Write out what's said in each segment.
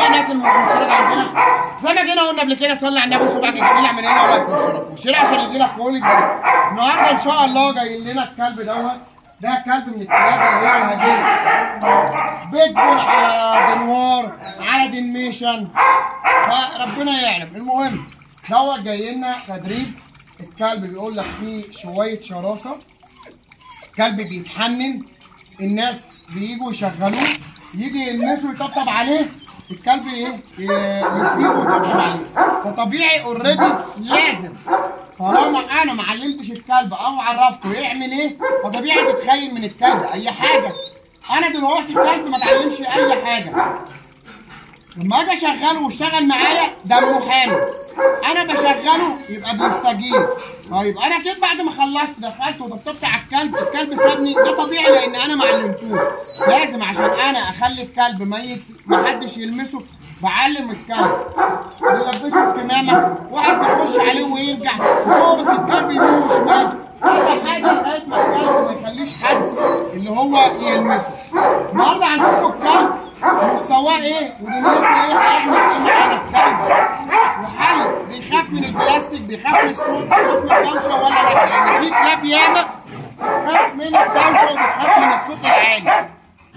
بقى الناس المتفرجه عندنا زي ما جينا قلنا قبل كده صلي على النبي صبعك يجي من هنا ولا يكون شيل عشان يجي لك كل جديد النهارده ان شاء الله جاي لنا الكلب دوت ده كلب من الكلاب اللي هي الهديه بيتبول على دنوار على دنميشن فربنا يعلم المهم دوت جاي لنا تدريب الكلب بيقول لك فيه شويه شراسه كلب بيتحنن الناس بييجوا يشغلوه يجي يلمسوا يطبطب عليه الكلب ايه ي- يسيبه ويطبطب عليه فطبيعي اوريدي لازم طالما انا ما علمتش الكلب او عرفته يعمل ايه فطبيعي تتخيل من الكلب اي حاجه انا دلوقتي الكلب ما اتعلمش اي حاجه لما اجي اشغله واشتغل معايا ده محامي انا بشغله يبقى بيستجيب طيب انا كده بعد ما خلصت دخلت وطبطبت على الكلب الكلب سابني ده طبيعي لان انا ما علمتوش لازم عشان انا اخلي الكلب ميت ما حدش يلمسه بعلم الكلب بلبسه الكمامه واحد بيخش عليه ويرجع ويورث الكلب يمين وشمال كذا حاجه لغايه ما الكلب ما يخليش حد اللي هو يلمسه النهارده هنشوف الكلب مستواه ايه ودنيته ايه هيعمل ايه معانا الكلب وحل بيخاف من البلاستيك بيخاف من الصوت بيخاف من الدوشه ولا لا لان في كلاب ياما بتخاف من الدوشه وبتخاف من الصوت العالي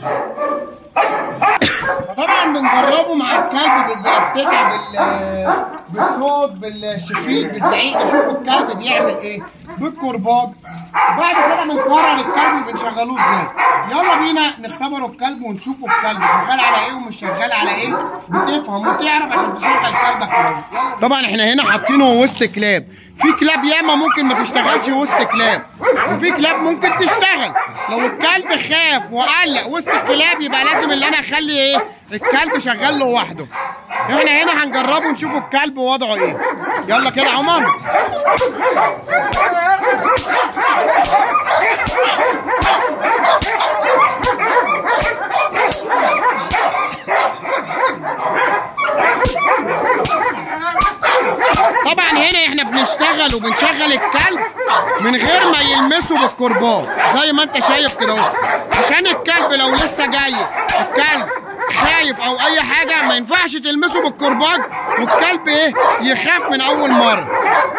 طبعا بنجربه مع الكلب بالبلاستيكه بال بالصوت بالشخيط بالزعيق نشوف الكلب بيعمل ايه بالكرباج وبعد كده بنقرر الكلب بنشغلوه ازاي يلا بينا نختبره الكلب ونشوفه الكلب شغال على ايه ومش شغال على ايه بتفهم وتعرف عشان تشغل كلبك كويس طبعا احنا هنا حاطينه وسط كلاب في كلاب ياما ممكن ما تشتغلش وسط كلاب وفي كلاب ممكن تشتغل لو الكلب خاف وقلق وسط الكلاب يبقى لازم اللي انا اخلي ايه الكلب شغال لوحده احنا هنا هنجربه ونشوف الكلب وضعه ايه يلا كده يا عمر طبعا هنا احنا بنشتغل وبنشغل الكلب من غير ما يلمسه بالكرباج زي ما انت شايف كده اهو عشان الكلب لو لسه جاي الكلب خايف او اي حاجه ما ينفعش تلمسه بالكرباج والكلب ايه يخاف من اول مره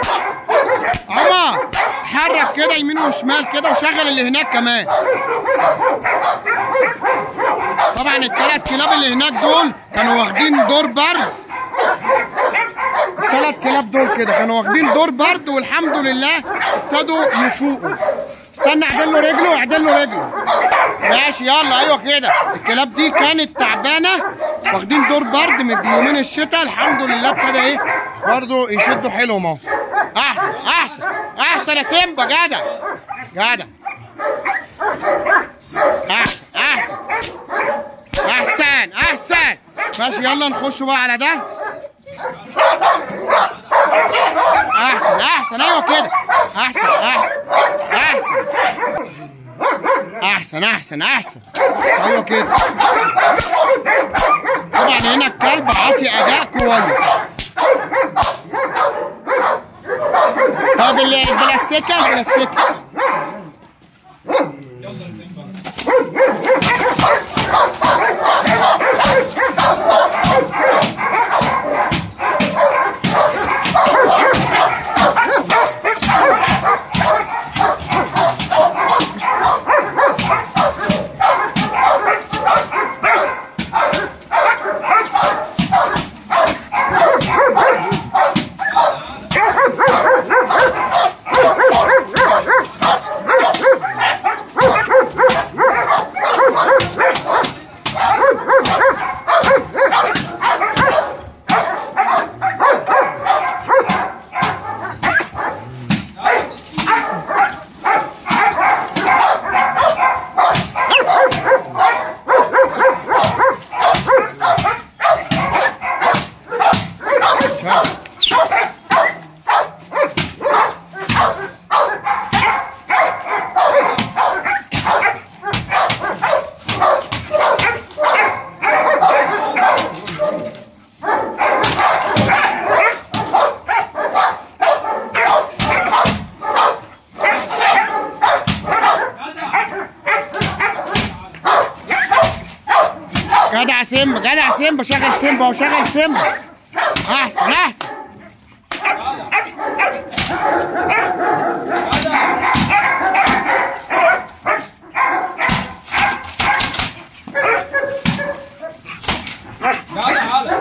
عمر اتحرك كده يمين وشمال كده وشغل اللي هناك كمان طبعا الثلاث كلاب اللي هناك دول كانوا واخدين دور برد الثلاث كلاب دول كده كانوا واخدين دور برد والحمد لله ابتدوا يفوقوا استنى اعدل له رجله اعدل له رجله ماشي يلا ايوه كده الكلاب دي كانت تعبانه واخدين دور برد من يومين الشتاء الحمد لله ابتدى ايه برضه يشدوا حيلهم اهو احسن احسن احسن يا سيمبا جدع جدع احسن احسن احسن احسن ماشي يلا نخش بقى على ده احسن احسن ايوه كده احسن احسن احسن احسن احسن احسن ايوه كده طبعا هنا الكلب عاطي اداء كويس طب ال- البلاستيكه البلاستيكه سيمبا جدع سيمبا شغل سيمبا اهو شغل سيمبا احسن احسن جدع على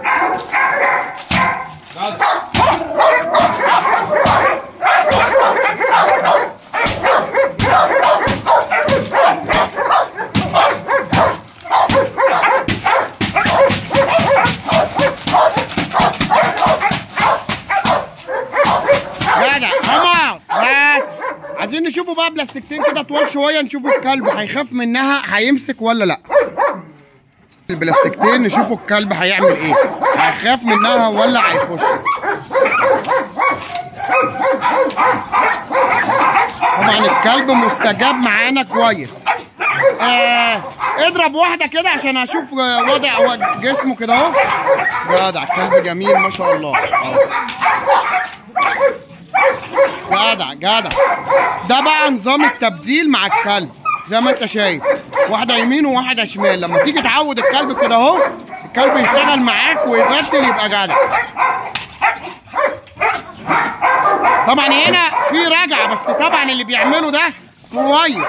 جدع جدع كمان بس عايزين نشوفوا بقى بلاستيكتين كده طوال شويه نشوفوا الكلب هيخاف منها هيمسك ولا لا البلاستيكتين نشوفوا الكلب هيعمل ايه هيخاف منها ولا هيخش طبعا الكلب مستجاب معانا كويس آه اضرب واحده كده عشان اشوف آه، وضع جسمه كده اهو جدع كلب جميل ما شاء الله أهو. جدع جدع ده بقى نظام التبديل مع الكلب زي ما انت شايف واحده يمين وواحده شمال لما تيجي تعود الكلب كده اهو الكلب يشتغل معاك ويبدل يبقى جدع طبعا هنا في رجعه بس طبعا اللي بيعمله ده كويس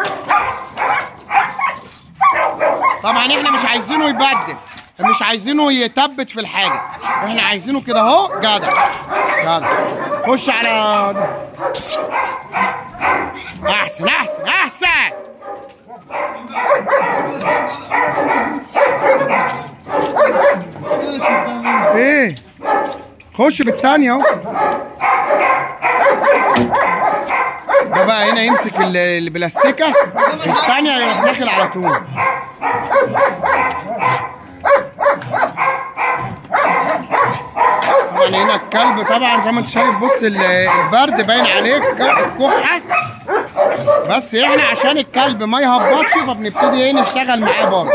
طبعا احنا مش عايزينه يبدل مش عايزينه يثبت في الحاجه احنا عايزينه كده اهو جدع جدع خش على احسن احسن احسن ايه خش بالتانية اهو ده بقى هنا يمسك ال- البلاستيكة التانية يروح داخل على طول طبعا هنا الكلب طبعا زي ما انت شايف بص ال- البرد باين عليه الك- الكحة بس احنا عشان الكلب ما يهبطش فبنبتدي ايه نشتغل معاه برضه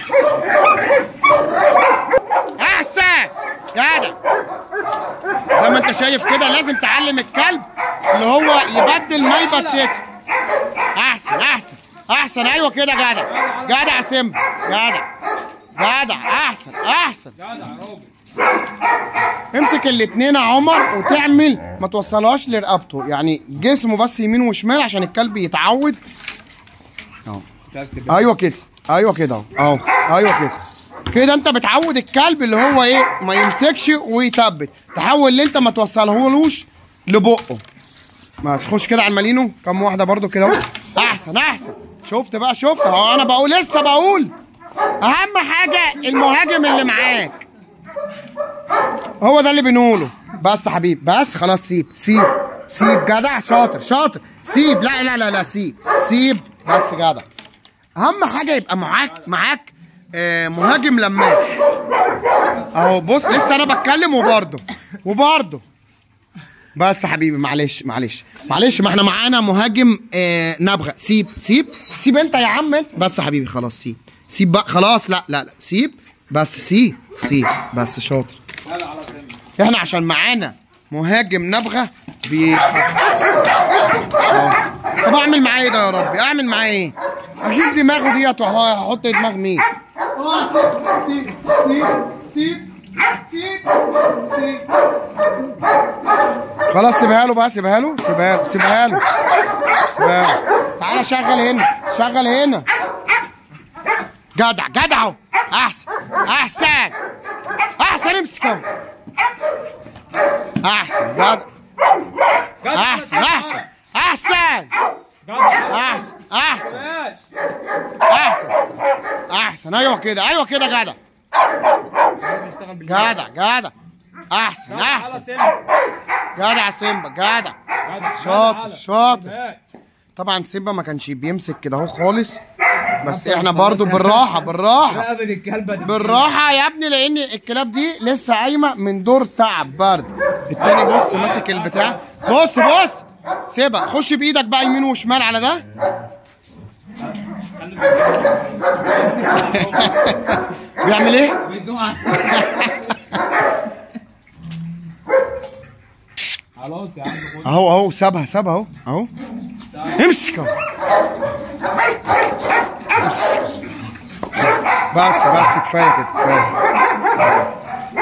احسن جدع زي ما انت شايف كده لازم تعلم الكلب اللي هو يبدل ما يبدلش احسن احسن احسن ايوه كده جدع جدع سيمبا جدع جدع احسن احسن جدع يا راجل امسك الاتنين يا عمر وتعمل ما توصلهاش لرقبته يعني جسمه بس يمين وشمال عشان الكلب يتعود اهو ايوه كده ايوه كده اهو اهو ايوه كده كده انت بتعود الكلب اللي هو ايه ما يمسكش ويثبت تحاول ان انت ما توصلهولوش لبقه بس خش كده على المالينو كم واحده برضو كده اهو احسن احسن شفت بقى شفت اهو انا بقول لسه بقول اهم حاجه المهاجم اللي معاك هو ده اللي بنقوله بس يا حبيبي بس خلاص سيب سيب سيب جدع شاطر شاطر سيب لا لا لا لا سيب سيب بس جدع اهم حاجه يبقى معاك معاك آه مهاجم لماح اهو بص لسه انا بتكلم وبرضه وبرضه بس يا حبيبي معلش معلش معلش ما احنا معانا مهاجم آه نبغى سيب سيب سيب انت يا عم انت بس يا حبيبي خلاص سيب سيب بقى خلاص لا لا لا سيب بس سيب سيب بس شاطر جدع على سن احنا عشان معانا مهاجم نبغى بي أهو. طب اعمل معاه ايه ده يا ربي اعمل معاه ايه اشيل دماغه ديت وهحط دماغ مين اه سيب سيب سيب سيب سيب سيب خلاص سيبها له بقى سيبها له سيبها له سيبها له سيبها له تعالى شغل هنا شغل هنا جدع جدع اهو احسن احسن احسن امسك اهو احسن جدع جدع احسن احسن احسن جدع احسن احسن ماشي احسن احسن ايوه كده ايوه كده جدع بيشتغل بالله جدع جدع احسن جدع على احسن سن جدع سيمبا جدع جدع شاطر، جدع على. شاطر. ماشي. طبعا سيمبا ما كانش بيمسك كده اهو خالص بس احنا برضو بالراحه بالراحه رقبة الكلبة دي بالراحه يا ابني لان الكلاب دي لسه قايمه من دور تعب برد التاني بص ماسك البتاع بص بص سيبها خش بايدك بقى يمين وشمال على ده بيعمل ايه بيزوم على- خلاص يا عم خد اهو اهو سابها سابها اهو اهو امسك اهو امسك. بس بس كفايه كده كفايه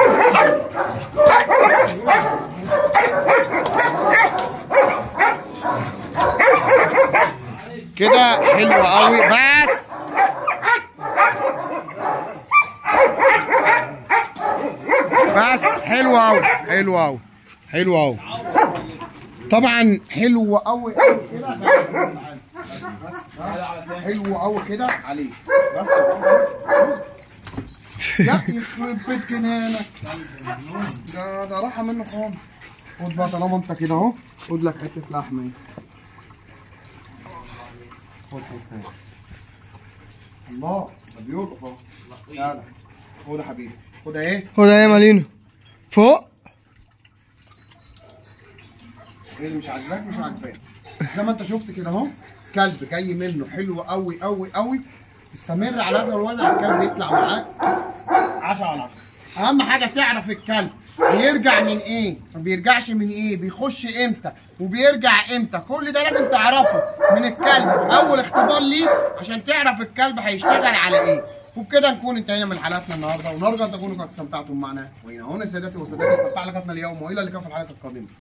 كده حلو قوي بس بس حلو قوي حلو قوي حلو قوي طبعا حلو قوي قوي كده بس بس بس حلو قوي كده عليه بس يا اخي يخرب بيت جنانك ده ده راحه منه خالص خد بقى طالما انت كده اهو خد لك حته لحمه اهي خد خد خد الله ده بيوقف اهو لا ده خد يا حبيبي خد اهي خد يا مالينو فوق ايه اللي مش عاجباك مش عاجباك زي ما انت شفت كده اهو كلب جاي منه حلو قوي قوي قوي استمر على هذا الوضع الكلب يطلع معاك 10 على 10 اهم حاجه تعرف الكلب بيرجع من ايه ما بيرجعش من ايه بيخش امتى وبيرجع امتى كل ده لازم تعرفه من الكلب في اول اختبار ليه عشان تعرف الكلب هيشتغل على ايه وبكده نكون انتهينا من حلقتنا النهارده ونرجو ان تكونوا قد استمتعتم معنا وهنا هنا سادتي وسادتي قد تعلقتنا اليوم والى اللقاء في الحلقه القادمه